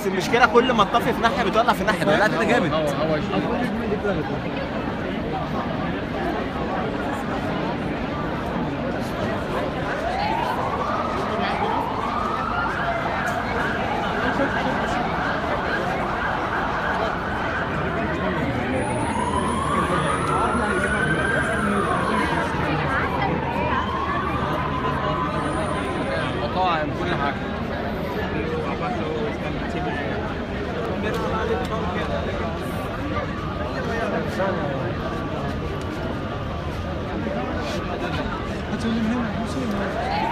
المشكله كل ما تطفي في ناحيه بتولع في ناحيه لا ده جامد هوا هوا مطاعم كل حاجه هاتوا لي من هنا